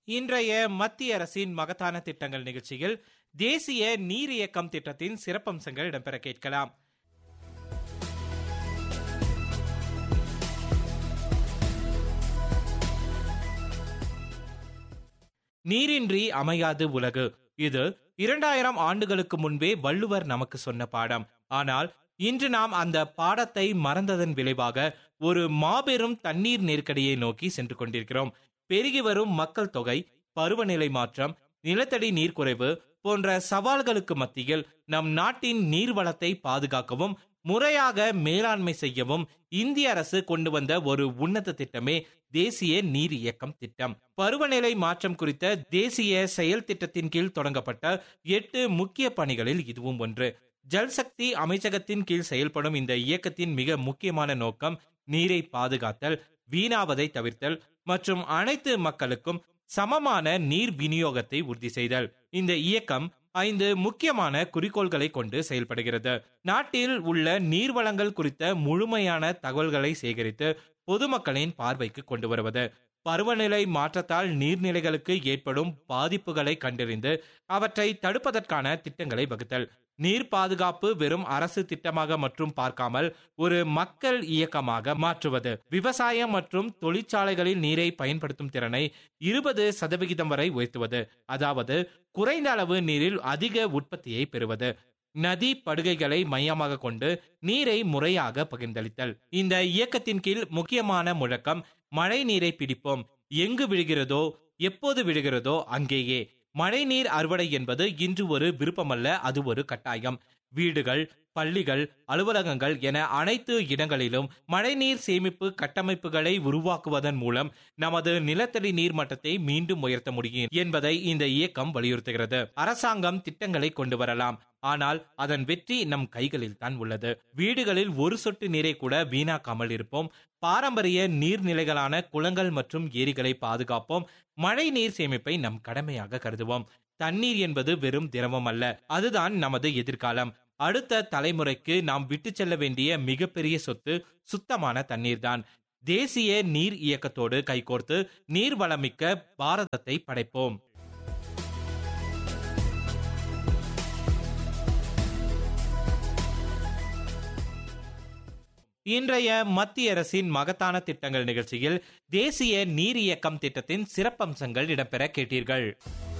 இன்றைய மத்திய அரசின் மகத்தான திட்டங்கள் நிகழ்ச்சியில் தேசிய நீர் இயக்கம் திட்டத்தின் சிறப்பம்சங்கள் இடம்பெற கேட்கலாம் நீரின்றி அமையாது உலகு இது இரண்டாயிரம் ஆண்டுகளுக்கு முன்பே வள்ளுவர் நமக்கு சொன்ன பாடம் ஆனால் இன்று நாம் அந்த பாடத்தை மறந்ததன் விளைவாக ஒரு மாபெரும் தண்ணீர் நெருக்கடியை நோக்கி சென்று கொண்டிருக்கிறோம் பெருகி வரும் மக்கள் தொகை பருவநிலை மாற்றம் நிலத்தடி நீர் குறைவு போன்ற சவால்களுக்கு மத்தியில் நம் நாட்டின் நீர்வளத்தை பாதுகாக்கவும் முறையாக மேலாண்மை செய்யவும் இந்திய அரசு கொண்டு வந்த ஒரு உன்னத திட்டமே தேசிய நீர் இயக்கம் திட்டம் பருவநிலை மாற்றம் குறித்த தேசிய செயல் திட்டத்தின் கீழ் தொடங்கப்பட்ட எட்டு முக்கிய பணிகளில் இதுவும் ஒன்று ஜல்சக்தி அமைச்சகத்தின் கீழ் செயல்படும் இந்த இயக்கத்தின் மிக முக்கியமான நோக்கம் நீரை பாதுகாத்தல் வீணாவதை தவிர்த்தல் மற்றும் அனைத்து மக்களுக்கும் சமமான நீர் விநியோகத்தை உறுதி செய்தல் இந்த இயக்கம் ஐந்து முக்கியமான குறிக்கோள்களை கொண்டு செயல்படுகிறது நாட்டில் உள்ள நீர்வளங்கள் குறித்த முழுமையான தகவல்களை சேகரித்து பொதுமக்களின் பார்வைக்கு கொண்டு வருவது பருவநிலை மாற்றத்தால் நீர்நிலைகளுக்கு ஏற்படும் பாதிப்புகளை கண்டறிந்து அவற்றை தடுப்பதற்கான திட்டங்களை வகுத்தல் நீர் பாதுகாப்பு வெறும் அரசு திட்டமாக மற்றும் பார்க்காமல் ஒரு மக்கள் இயக்கமாக மாற்றுவது விவசாயம் மற்றும் தொழிற்சாலைகளில் நீரை பயன்படுத்தும் திறனை இருபது சதவிகிதம் வரை உயர்த்துவது அதாவது குறைந்த அளவு நீரில் அதிக உற்பத்தியை பெறுவது நதி படுகைகளை மையமாக கொண்டு நீரை முறையாக பகிர்ந்தளித்தல் இந்த இயக்கத்தின் கீழ் முக்கியமான முழக்கம் மழை நீரை பிடிப்போம் எங்கு விழுகிறதோ எப்போது விழுகிறதோ அங்கேயே மழைநீர் அறுவடை என்பது இன்று ஒரு விருப்பமல்ல அது ஒரு கட்டாயம் வீடுகள் பள்ளிகள் அலுவலகங்கள் என அனைத்து இடங்களிலும் மழைநீர் சேமிப்பு கட்டமைப்புகளை உருவாக்குவதன் மூலம் நமது நிலத்தடி நீர் மட்டத்தை மீண்டும் உயர்த்த முடியும் என்பதை இந்த இயக்கம் வலியுறுத்துகிறது அரசாங்கம் திட்டங்களை கொண்டு வரலாம் ஆனால் அதன் வெற்றி நம் கைகளில் தான் உள்ளது வீடுகளில் ஒரு சொட்டு நீரை கூட வீணாக்காமல் இருப்போம் பாரம்பரிய நீர்நிலைகளான குளங்கள் மற்றும் ஏரிகளை பாதுகாப்போம் மழை நீர் சேமிப்பை நம் கடமையாக கருதுவோம் தண்ணீர் என்பது வெறும் திரவம் அல்ல அதுதான் நமது எதிர்காலம் அடுத்த தலைமுறைக்கு நாம் விட்டு செல்ல வேண்டிய மிகப்பெரிய சொத்து சுத்தமான தண்ணீர்தான் தேசிய நீர் இயக்கத்தோடு கைகோர்த்து நீர் வளமிக்க பாரதத்தை படைப்போம் இன்றைய மத்திய அரசின் மகத்தான திட்டங்கள் நிகழ்ச்சியில் தேசிய நீர் இயக்கம் திட்டத்தின் சிறப்பம்சங்கள் இடம்பெற கேட்டீர்கள்